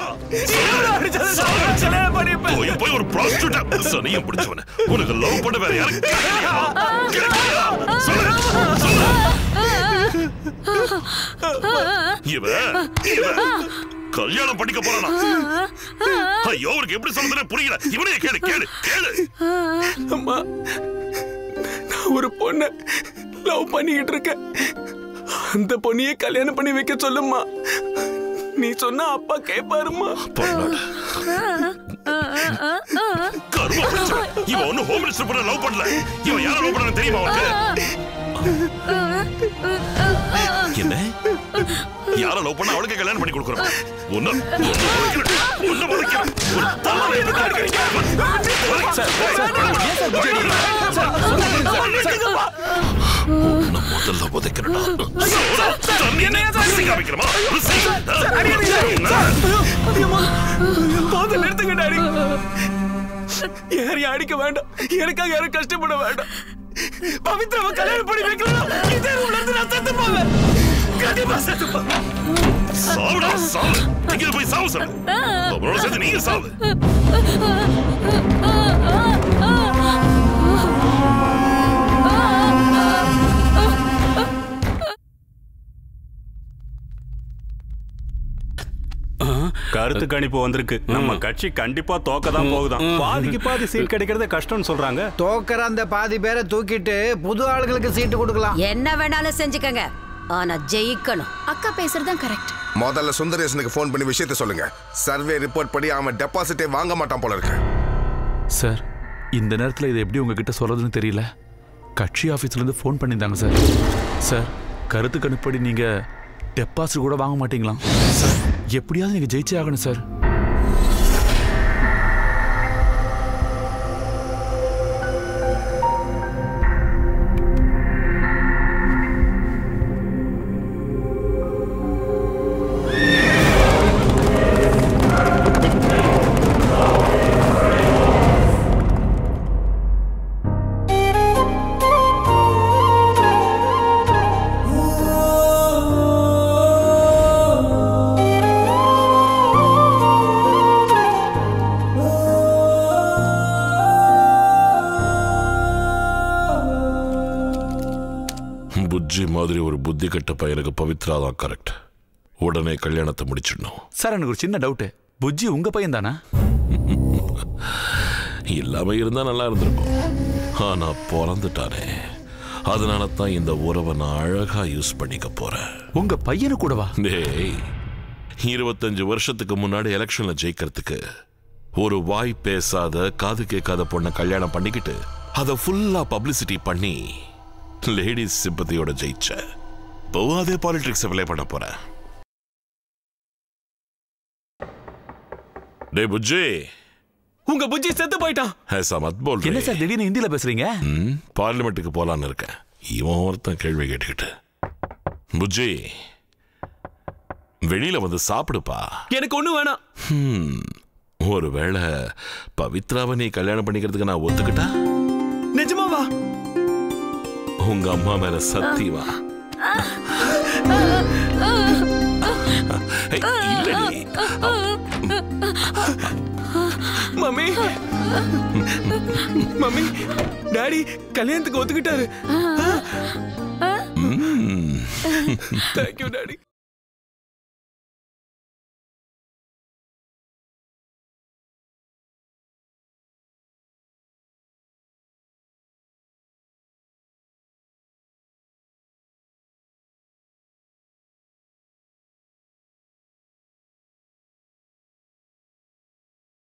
போய் போய் ஒரு prostitute-அ சனியம் பிடிச்சவன உனக்கு லவ் பண்ண வேற யாரும் கேட்கலையா? கேட்கலையா? சொல்லு, சொல்லு. இவன் இவன் கல்யாணம் பண்ணிக்க போறானா ஐயோ அவருக்கு எப்படி சொல்றதுன்னு புரியல இவனையே கேளு கேளு கேளு அம்மா நான் ஒரு பொண்ண லவ் பண்ணிக்கிட்டு இருக்கேன் அந்த பொண்ணையே கல்யாணம் பண்ணி வைக்க சொல்லும்மா நீ சொன்னா அப்பா கேட்பாருமா பண்ணாட கருவா பிடிச்சவன். இவன் ஒண்ணும் ஹோம் மினிஸ்டர் பொண்ண லவ் பண்ணல இவன் யார லவ் பண்ணான்னு தெரியுமா அவனுக்கு என்ன யார லவ் பண்ண அவளுக்கு கல்யாணம் பண்ணி கொடுக்குறோம் ஒண்ணு ஒண்ணு முறைக்கிறேன். ஒண்ணு முறைக்கிறேன். ஒரு தவறை எடுத்து அடிக்கிறீங்க. உன்னை முதல்ல உதைக்கிறேன்டா. தண்ணி என்ன பேசி காமிக்கிறமா? ருசி. போதும் நிறுத்துங்க டாடி யாரையும் அடிக்க வேண்டாம் எனக்காக யாரும் கஷ்டப்பட வேண்டாம் பவித்ராவை கல்யாணம் பண்ணி வைக்கலாம் இதே ரூம்ல இருந்து நான் செத்து போவேன் கண்டிப்பா செத்து போவேன் சாவுடா, சாவு. இங்க போய் சாவு சொல்லு. அவனோட சேர்ந்து நீங்க சாவு. கருத்து கணிப்பு வந்திருக்கு நம்ம கட்சி கண்டிப்பா தோக்க தான் போகுதாம் பாதிக்கு பாதி சீட் கிடைக்கிறது கஷ்டம்னு சொல்றாங்க தோக்கிற அந்த பாதி பேரை தூக்கிட்டு புது ஆளுங்களுக்கு சீட்டு கொடுக்கலாம் என்ன வேணாலும் செஞ்சுக்கங்க ஆனா ஜெயிக்கணும் அக்கா பேசுறதுதான் கரெக்ட் முதல்ல சுந்தரேசனுக்கு ஃபோன் பண்ணி விஷயத்த சொல்லுங்க சர்வே ரிப்போர்ட் படி அவன் டெபாசிட்டே வாங்க மாட்டான் போல இருக்கு சார் இந்த நேரத்தில் இதை எப்படி உங்ககிட்ட சொல்றதுன்னு தெரியல கட்சி ஆஃபீஸ்லேருந்து ஃபோன் பண்ணியிருந்தாங்க சார் சார் கருத்து கணிப்படி நீங்கள் டெபாசிட் கூட வாங்க மாட்டீங்களாம் சார் எப்படியாவது நீங்கள் ஜெயிச்சே ஆகணும் சார் புஜ்ஜி மாதிரி ஒரு புத்தி கட்ட பையனுக்கு பவித்ரா தான் கரெக்ட் உடனே கல்யாணத்தை முடிச்சிடணும் சார் எனக்கு ஒரு சின்ன டவுட்டு புஜ்ஜி உங்கள் பையன் தானே இல்லாம இருந்தா நல்லா இருந்திருக்கும் ஆனா பிறந்துட்டானே அதனால தான் இந்த உறவை நான் அழகா யூஸ் பண்ணிக்க போறேன் உங்கள் பையனு கூடவா டேய் இருபத்தஞ்சு வருஷத்துக்கு முன்னாடி எலெக்ஷன்ல ஜெயிக்கிறதுக்கு ஒரு வாய் பேசாத காது கேட்காத பொண்ணை கல்யாணம் பண்ணிக்கிட்டு அதை ஃபுல்லா பப்ளிசிட்டி பண்ணி லேடிஸ் சிம்பத்தியோட ஜெயிச்ச இப்போ அதே பாலிடிக்ஸ் அப்ளை பண்ண போறேன் டே புஜ்ஜி உங்க புஜ்ஜி செத்து போயிட்டான் ऐसा मत बोल என்ன रही சார் திடீர்னு ஹிந்தியில் பேசுறீங்க ம், பார்லிமெண்ட்டுக்கு போலான்னு இருக்கேன் இவன் ஒருத்தன் கேள்வி கேட்டுக்கிட்டு புஜ்ஜி வெளியில வந்து சாப்பிடுப்பா எனக்கு ஒண்ணு வேணாம் ஹம், ஒருவேளை பவித்ராவை நீ கல்யாணம் பண்ணிக்கிறதுக்கு நான் ஒத்துக்கிட்டா நிஜமாவா உங்க அம்மா மேல சத்தியமா ஏய், இல்லடி. மம்மி மம்மி டாடி கல்யாணத்துக்கு ஒத்துக்கிட்டாரு ம். Thank you daddy